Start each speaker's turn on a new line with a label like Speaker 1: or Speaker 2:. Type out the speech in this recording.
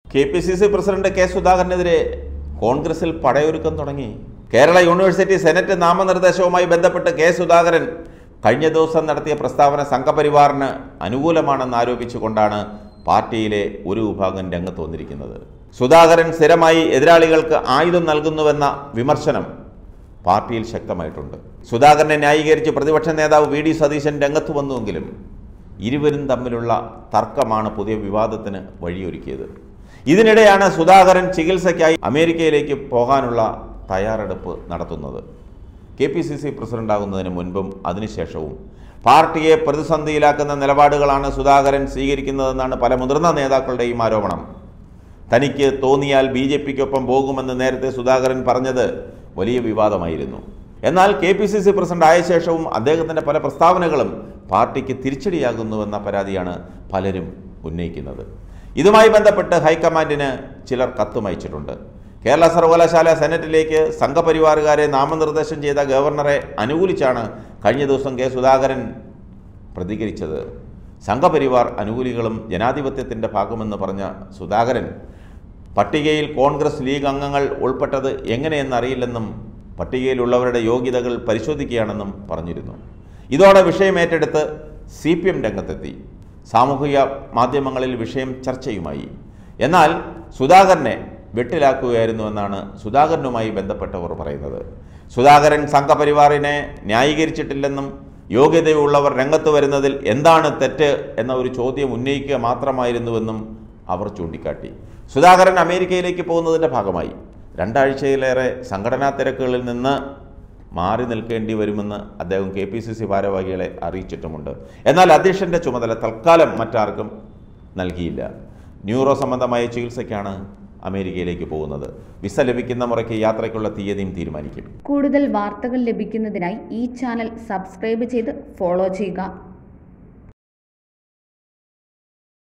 Speaker 1: K P C C president K സുധാകരനെതിരെ കോൺഗ്രസിൽ പടയൊരുക്കം തുടങ്ങി കേരള യൂണിവേഴ്സിറ്റി സെനറ്റ് നാമനിർദ്ദേശവുമായി ബന്ധപ്പെട്ട് കെ സുധാകരൻ കഴിഞ്ഞ ദിവസം നടത്തിയ പ്രസ്താവന സംഘപരിവാറിന് അനുകൂലമാണെന്ന് ആരോപിച്ചുകൊണ്ടാണ് പാർട്ടിയിലെ ഒരു വിഭാഗം രംഗത്ത് വന്നിരിക്കുന്നത് സുധാകരൻ സ്ഥിരമായി എതിരാളികൾക്ക് ആയുധം നൽകുന്നുവെന്ന വിമർശനം പാർട്ടിയിൽ ശക്തമായിട്ടുണ്ട് സുധാകരനെ ന്യായീകരിച്ച് പ്രതിപക്ഷ നേതാവ് വി ഡി സതീശൻ രംഗത്ത് വന്നുവെങ്കിലും ഇരുവരും തമ്മിലുള്ള തർക്കമാണ് പുതിയ വിവാദത്തിന് വഴിയൊരുക്കിയത് ഇതിനിടെയാണ് സുധാകരൻ ചികിത്സയ്ക്കായി അമേരിക്കയിലേക്ക് പോകാനുള്ള തയ്യാറെടുപ്പ് നടത്തുന്നത് കെ പി സി സി പ്രസിഡന്റാകുന്നതിന് മുൻപും അതിനുശേഷവും പാർട്ടിയെ പ്രതിസന്ധിയിലാക്കുന്ന നിലപാടുകളാണ് സുധാകരൻ സ്വീകരിക്കുന്നതെന്നാണ് പല മുതിർന്ന നേതാക്കളുടെയും ആരോപണം തനിക്ക് തോന്നിയാൽ ബി ജെ പിക്കൊപ്പം പോകുമെന്ന് നേരത്തെ സുധാകരൻ പറഞ്ഞത് വലിയ വിവാദമായിരുന്നു എന്നാൽ K P C C president ആയ ശേഷവും അദ്ദേഹത്തിൻ്റെ പല പ്രസ്താവനകളും പാർട്ടിക്ക് തിരിച്ചടിയാകുന്നുവെന്ന പരാതിയാണ് പലരും ഉന്നയിക്കുന്നത് ഇതുമായി ബന്ധപ്പെട്ട് ഹൈക്കമാൻഡിന് ചിലർ കത്തും അയച്ചിട്ടുണ്ട് കേരള സർവകലാശാല സെനറ്റിലേക്ക് സംഘപരിവാറുകാരെ നാമനിർദ്ദേശം ചെയ്ത ഗവർണറെ അനുകൂലിച്ചാണ് കഴിഞ്ഞ ദിവസം കെ സുധാകരൻ പ്രതികരിച്ചത് സംഘപരിവാർ അനുകൂലികളും ജനാധിപത്യത്തിൻ്റെ ഭാഗമെന്ന് പറഞ്ഞ സുധാകരൻ പട്ടികയിൽ കോൺഗ്രസ് ലീഗ് അംഗങ്ങൾ ഉൾപ്പെട്ടത് എങ്ങനെയെന്നറിയില്ലെന്നും പട്ടികയിലുള്ളവരുടെ യോഗ്യതകൾ പരിശോധിക്കുകയാണെന്നും പറഞ്ഞിരുന്നു ഇതോടെ വിഷയം ഏറ്റെടുത്ത് സി പി എം രംഗത്തെത്തി സാമൂഹിക മാധ്യമങ്ങളിൽ വിഷയം ചർച്ചയുമായി എന്നാൽ സുധാകരനെ വെട്ടിലാക്കുകയായിരുന്നുവെന്നാണ് സുധാകരനുമായി ബന്ധപ്പെട്ടവർ പറയുന്നത് സുധാകരൻ സംഘപരിവാറിനെ ന്യായീകരിച്ചിട്ടില്ലെന്നും യോഗ്യതയുള്ളവർ രംഗത്ത് വരുന്നതിൽ എന്താണ് തെറ്റ് എന്ന ഒരു ചോദ്യം ഉന്നയിക്കുക മാത്രമായിരുന്നുവെന്നും അവർ ചൂണ്ടിക്കാട്ടി സുധാകരൻ അമേരിക്കയിലേക്ക് പോകുന്നതിൻ്റെ ഭാഗമായി രണ്ടാഴ്ചയിലേറെ സംഘടനാ തിരക്കുകളിൽ നിന്ന് മാറി നിൽക്കേണ്ടി വരുമെന്ന് അദ്ദേഹം കെ പി സി സി ഭാരവാഹികളെ അറിയിച്ചിട്ടുമുണ്ട് എന്നാൽ അധ്യക്ഷൻ്റെ ചുമതല തൽക്കാലം മറ്റാർക്കും നൽകിയില്ല ന്യൂറോ സംബന്ധമായ ചികിത്സയ്ക്കാണ് അമേരിക്കയിലേക്ക് പോകുന്നത് വിസ ലഭിക്കുന്ന മുറയ്ക്ക് യാത്രയ്ക്കുള്ള തീയതിയും തീരുമാനിക്കും
Speaker 2: കൂടുതൽ വാർത്തകൾ ലഭിക്കുന്നതിനായി ഈ ചാനൽ സബ്സ്ക്രൈബ് ചെയ്ത് ഫോളോ ചെയ്യുക